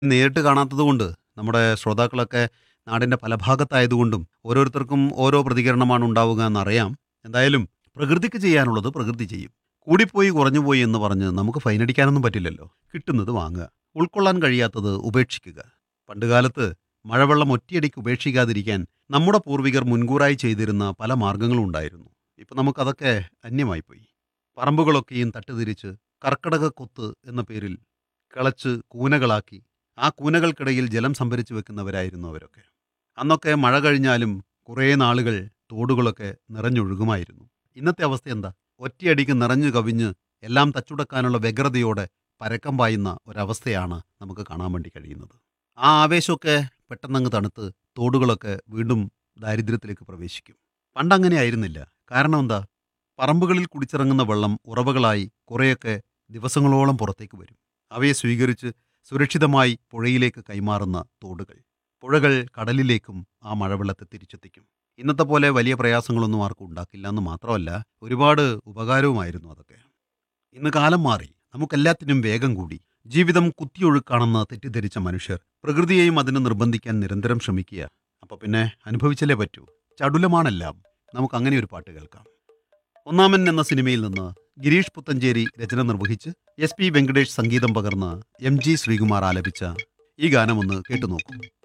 നേരിട്ട് കാണാത്തതുകൊണ്ട് നമ്മുടെ ശ്രോതാക്കളൊക്കെ നാടിൻ്റെ പല ഭാഗത്തായതുകൊണ്ടും ഓരോരുത്തർക്കും ഓരോ പ്രതികരണമാണ് ഉണ്ടാവുക എന്നറിയാം എന്തായാലും പ്രകൃതിക്ക് ചെയ്യാനുള്ളത് പ്രകൃതി ചെയ്യും കൂടിപ്പോയി കുറഞ്ഞുപോയി എന്ന് പറഞ്ഞ് നമുക്ക് ഫൈനടിക്കാനൊന്നും പറ്റില്ലല്ലോ കിട്ടുന്നത് വാങ്ങുക ഉൾക്കൊള്ളാൻ കഴിയാത്തത് ഉപേക്ഷിക്കുക പണ്ടുകാലത്ത് മഴവെള്ളം ഒറ്റയടിക്ക് ഉപേക്ഷിക്കാതിരിക്കാൻ നമ്മുടെ പൂർവികർ മുൻകൂറായി ചെയ്തിരുന്ന പല മാർഗങ്ങളും ഉണ്ടായിരുന്നു ഇപ്പം നമുക്കതൊക്കെ അന്യമായിപ്പോയി പറമ്പുകളൊക്കെയും തട്ടുതിരിച്ച് കർക്കടക കൊത്ത് എന്ന പേരിൽ കിളച്ച് കൂനകളാക്കി ആ കൂനകൾക്കിടയിൽ ജലം സംഭരിച്ചു വെക്കുന്നവരായിരുന്നു അവരൊക്കെ അന്നൊക്കെ മഴ കഴിഞ്ഞാലും കുറേ നാളുകൾ തോടുകളൊക്കെ നിറഞ്ഞൊഴുകുമായിരുന്നു ഇന്നത്തെ അവസ്ഥ എന്താ ഒറ്റയടിക്ക് നിറഞ്ഞു കവിഞ്ഞ് എല്ലാം തച്ചുടക്കാനുള്ള വ്യഗ്രതയോടെ പരക്കം പായുന്ന ഒരവസ്ഥയാണ് നമുക്ക് കാണാൻ വേണ്ടി കഴിയുന്നത് ആ ആവേശമൊക്കെ പെട്ടെന്നങ്ങ് തണുത്ത് തോടുകളൊക്കെ വീണ്ടും ദാരിദ്ര്യത്തിലേക്ക് പ്രവേശിക്കും പണ്ടങ്ങനെ ആയിരുന്നില്ല കാരണം എന്താ പറമ്പുകളിൽ കുടിച്ചിറങ്ങുന്ന വെള്ളം ഉറവകളായി കുറേയൊക്കെ ദിവസങ്ങളോളം പുറത്തേക്ക് വരും അവയെ സ്വീകരിച്ച് സുരക്ഷിതമായി പുഴയിലേക്ക് കൈമാറുന്ന തോടുകൾ പുഴകൾ കടലിലേക്കും ആ മഴവെള്ളത്തെ തിരിച്ചെത്തിക്കും ഇന്നത്തെ പോലെ വലിയ പ്രയാസങ്ങളൊന്നും ആർക്കും ഉണ്ടാക്കില്ല എന്ന് മാത്രമല്ല ഒരുപാട് ഉപകാരവുമായിരുന്നു അതൊക്കെ ഇന്ന് കാലം മാറി നമുക്കെല്ലാത്തിനും വേഗം കൂടി ജീവിതം കുത്തിയൊഴുക്കാണെന്ന് തെറ്റിദ്ധരിച്ച മനുഷ്യർ പ്രകൃതിയെയും അതിന് നിർബന്ധിക്കാൻ നിരന്തരം ശ്രമിക്കുക അപ്പൊ പിന്നെ അനുഭവിച്ചല്ലേ പറ്റൂ ചടുലമാണെല്ലാം നമുക്ക് അങ്ങനെ ഒരു പാട്ട് കേൾക്കാം ഒന്നാമൻ എന്ന സിനിമയിൽ നിന്ന് ഗിരീഷ് പുത്തഞ്ചേരി രചന നിർവഹിച്ച് എസ് പി വെങ്കടേഷ് സംഗീതം പകർന്ന് എം ജി ശ്രീകുമാർ ആലപിച്ച ഈ ഗാനം ഒന്ന് കേട്ടുനോക്കൂ